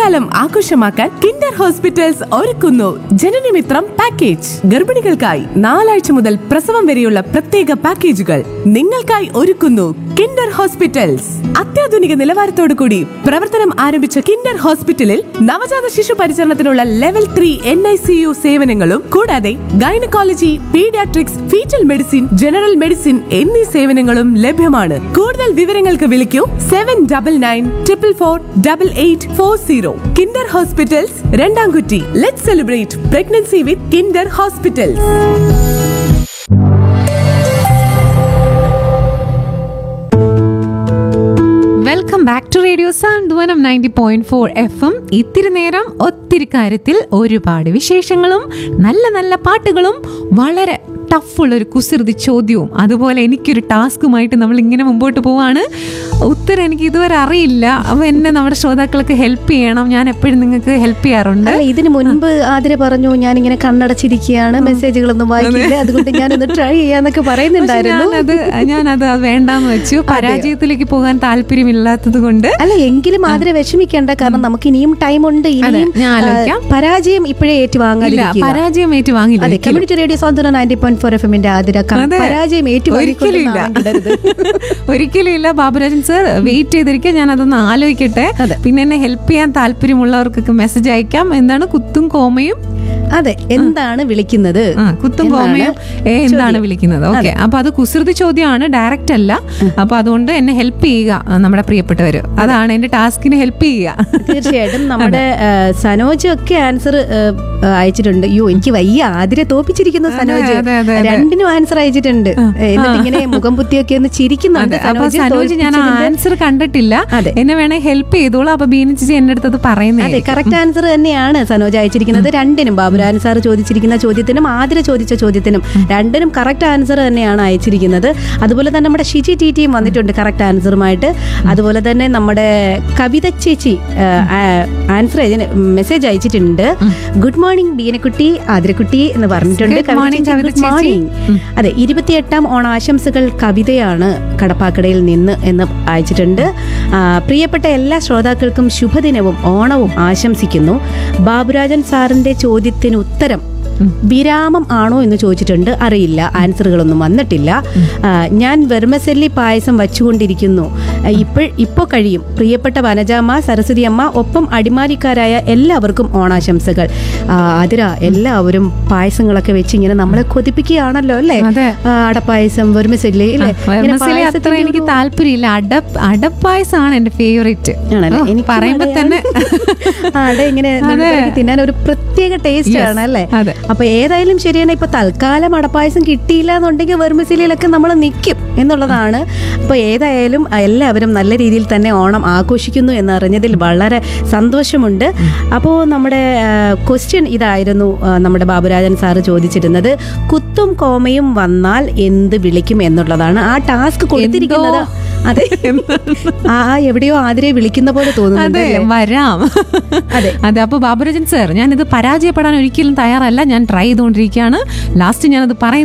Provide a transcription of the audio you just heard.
ഗർഭകാലം ആഘോഷമാക്കാൻ Kinder hospitals ഒരുക്കുന്നു ജനനമിത്രം പാക്കേജ് ഗർഭിണികൾക്കായി നാലാഴ്ച മുതൽ പ്രസവം വരെയുള്ള പ്രത്യേക പാക്കേജുകൾ നിങ്ങൾക്കായി ഒരുക്കുന്നു കിൻഡർ ഹോസ്പിറ്റൽസ് അത്യാധുനിക നിലവാരത്തോടു കൂടി പ്രവർത്തനം ആരംഭിച്ച കിൻഡർ ഹോസ്പിറ്റലിൽ നവജാത ശിശു പരിചരണത്തിനുള്ള level three N I C U സേവനങ്ങളും കൂടാതെ gynaecology paediatrics foetal medicine general medicine എന്നീ സേവനങ്ങളും ലഭ്യമാണ് കൂടുതൽ വിവരങ്ങൾക്ക് വിളിക്കൂ seven double nine triple four double eight four zero Kinder hospitals Randamkutty let celebrate pregnancy with Kinder hospitals welcome back to radio Santhwanam ninety point four F M ഇത്തിരി നേരം ഒത്തിരി കാര്യത്തിൽ ഒരുപാട് വിശേഷങ്ങളും നല്ല നല്ല പാട്ടുകളും വളരെ ടഫുള്ള ഒരു കുസൃതി ചോദ്യവും അതുപോലെ എനിക്കൊരു ടാസ്കുമായിട്ട് നമ്മൾ ഇങ്ങനെ മുമ്പോട്ട് പോവാണ് ഉത്തരം എനിക്ക് ഇതുവരെ അറിയില്ല അപ്പോൾ എന്നെ നമ്മുടെ ശ്രോതാക്കൾക്ക് ഹെൽപ്പ് ചെയ്യണം ഞാൻ എപ്പോഴും നിങ്ങൾക്ക് ഹെൽപ്പ് ചെയ്യാറുണ്ട് അല്ല ഇതിന് മുൻപ് ആതിര പറഞ്ഞു ഞാനിങ്ങനെ കണ്ണടച്ചിരിക്കുകയാണ് മെസ്സേജുകളൊന്നും വായിക്കില്ല അതുകൊണ്ട് ഞാനൊന്ന് ട്രൈ ചെയ്യാന്നൊക്കെ പറയുന്നുണ്ടായിരുന്നു ഞാനത് ഞാനത് അത് വേണ്ടാന്ന് വെച്ചു പരാജയത്തിലേക്ക് പോകാൻ താല്പര്യമില്ലാത്തത് കൊണ്ട് അല്ല എങ്കിലും ആതിര വിഷമിക്കേണ്ട കാരണം നമുക്ക് ഇനിയും ടൈം ഉണ്ട് ഇനിയും ഞാൻ ആലോചിക്കാം. ആ, പരാജയം ഇപ്പോഴേ ഇല്ല ഏറ്റുവാങ്ങാതിരിക്കുക പരാജയം ഏറ്റുവാങ്ങില്ല അതെ ഒരിക്കലും. Community radio Santhwana ninety point four F എമ്മിന്റെ ആതിര ക- അതെ. പരാജയം ഒരിക്കലും ഇല്ല ഏറ്റുവാങ്ങിക്കൊണ്ടത് ഒരിക്കലും ഇല്ല ബാബുരാജൻ സർ വെയിറ്റ് ചെയ്തിരിക്കുക ഞാൻ അതൊന്ന് ആലോചിക്കട്ടെ അതെ. പിന്നെ എന്നെ ഹെൽപ്പ് ചെയ്യാൻ താല്പര്യമുള്ളവർക്കൊക്കെ മെസ്സേജ് അയക്കാം എന്താണ് കുത്തും കോമയും അതെ എന്താണ് വിളിക്കുന്നത് ആ, കുത്തും എന്നാണ് കോമയും ഏ, എന്താണ് ചോദ്യം. വിളിക്കുന്നത് ഓക്കെ അപ്പൊ അത് കുസൃതി ചോദ്യമാണ് ഡയറക്റ്റ് അല്ല അപ്പൊ അതുകൊണ്ട് എന്നെ ഹെൽപ്പ് ചെയ്യുക ആ, നമ്മുടെ പ്രിയപ്പെട്ടവര് അതാണ് എന്റെ ടാസ്കിന് ഹെൽപ്പ് ചെയ്യുക തീർച്ചയായിട്ടും നമ്മുടെ ആ, സനോജ് ഒക്കെ ആൻസർ അയച്ചിട്ടുണ്ട് അയ്യോ എനിക്ക് വയ്യ ആതിരെ തോപ്പിച്ചിരിക്കുന്നു സനോജ് അതെ, അതെ, അതെ. രണ്ടിനും ആൻസർ അയച്ചിട്ടുണ്ട് എന്നിട്ട് ഇങ്ങനെ മുഖം പുത്തിയൊക്കെ ഒന്ന് ചിരിക്കുന്നുണ്ട് അതെ, അപ്പൊ സനോജ് സനോജ് ഞാൻ തോൽപ്പിച്ചതിന്റെ- ആൻസർ കണ്ടിട്ടില്ല അതെ. എന്നെ വേണേ ഹെൽപ്പ് ചെയ്തോളൂ അപ്പൊ ബീന ചേച്ചി എന്റെ അടുത്ത് അത് പറയുന്നേ അതെ കറക്റ്റ് ആൻസർ തന്നെയാണ് സനോജ് അയച്ചിരിക്കുന്നത് രണ്ടിനും ബാബുരാൻ സാർ ചോദിച്ചിരിക്കുന്ന ചോദ്യത്തിനും ആതിര ചോദിച്ച ചോദ്യത്തിനും രണ്ടിനും കറക്റ്റ് ആൻസർ തന്നെയാണ് അയച്ചിരിക്കുന്നത് അതുപോലെ തന്നെ നമ്മുടെ ഷിജി ടി ടിയും വന്നിട്ടുണ്ട് കറക്റ്റ് ആൻസറുമായിട്ട് അതുപോലെ തന്നെ നമ്മുടെ കവിത ചേച്ചി ആൻസർ മെസ്സേജ് അയച്ചിട്ടുണ്ട് ഗുഡ് മോർണിംഗ് ബീനക്കുട്ടി ആതിരക്കുട്ടി എന്ന് പറഞ്ഞിട്ടുണ്ട് Good കവിത morning, ചേച്ചി, കവിത good ചേച്ചി. morning. അതെ ഇരുപത്തിയെട്ടാം ഓണാശംസകൾ കവിതയാണ് കടപ്പാക്കടയിൽ നിന്ന് എന്ന് അയച്ചിട്ടുണ്ട് ആ, പ്രിയപ്പെട്ട എല്ലാ ശ്രോതാക്കൾക്കും ശുഭദിനവും ഓണവും ആശംസിക്കുന്നു ബാബുരാജൻ സാറിന്റെ ചോദ്യത്തിന് ഉത്തരം വിരാമം ആണോ എന്ന് ചോദിച്ചിട്ടുണ്ട് അറിയില്ല ആൻസറുകളൊന്നും വന്നിട്ടില്ല ആ, ഞാൻ വെർമസെല്ലി പായസം വച്ചുകൊണ്ടിരിക്കുന്നു ഇപ്പോൾ ഇപ്പോൾ കഴിയും പ്രിയപ്പെട്ട വനജാമ്മ സരസ്വതി അമ്മ ഒപ്പം അടിമാലിക്കാരായ എല്ലാവർക്കും ഓണാശംസകൾ ആ, അതിര എല്ലാവരും പായസങ്ങളൊക്കെ വെച്ച് ഇങ്ങനെ നമ്മളെ കൊതിപ്പിക്കുകയാണല്ലോ അല്ലേ അതെ. ആ, അടപ്പായസം വെർമസെല്ലി അല്ലേ ഇങ്ങനെ വെർമസലി അത്ര പായസത്തിന്റെ എനിക്ക് ഒരു- താല്പര്യമില്ല അട അടപ്പായസാണ് എന്റെ ഫേവറേറ്റ് ആണല്ലേ? എനിക്കും പറയുമ്പോ അടയാണ്. തന്നെ ആ, അട ഇങ്ങനെ നമുക്ക് തിന്നാൻ ഒരു പ്രത്യേക ടേസ്റ്റ് Yes, ആണ് അല്ലേ അതെ. അപ്പൊ ഏതായാലും ശരിയാണ് ഇപ്പൊ തൽക്കാലം അടപ്പായസം കിട്ടിയില്ല എന്നുണ്ടെങ്കിൽ വെർമിസിലിയിലൊക്കെ നമ്മൾ നിൽക്കും എന്നുള്ളതാണ് അപ്പൊ ഏതായാലും എല്ലാവരും നല്ല രീതിയിൽ തന്നെ ഓണം ആഘോഷിക്കുന്നു എന്നറിഞ്ഞതിൽ വളരെ സന്തോഷമുണ്ട് അപ്പോൾ നമ്മുടെ ക്വസ്റ്റ്യൻ ഇതായിരുന്നു ആ, നമ്മുടെ ബാബുരാജൻ സാറ് ചോദിച്ചിരുന്നത് കുത്തും കോമയും വന്നാൽ എന്ത് വിളിക്കും എന്നുള്ളതാണ് ആ ടാസ്ക് കൊടുത്തിരിക്കുന്നത് അതെ ആ ആ, എവിടെയോ ആതിരെ വിളിക്കുന്ന പോലെ തോന്നുന്നുണ്ട് അതെ അല്ലേ? വരാം അതെ. അതെ അപ്പൊ ബാബുരാജൻ സർ ഞാൻ ഇത് പരാജയപ്പെടാൻ ഒരിക്കലും തയ്യാറല്ല ഞാൻ ട്രൈ ചെയ്തുകൊണ്ടിരിക്കുകയാണ് ലാസ്റ്റ് ഞാനത് പറയുന്നത്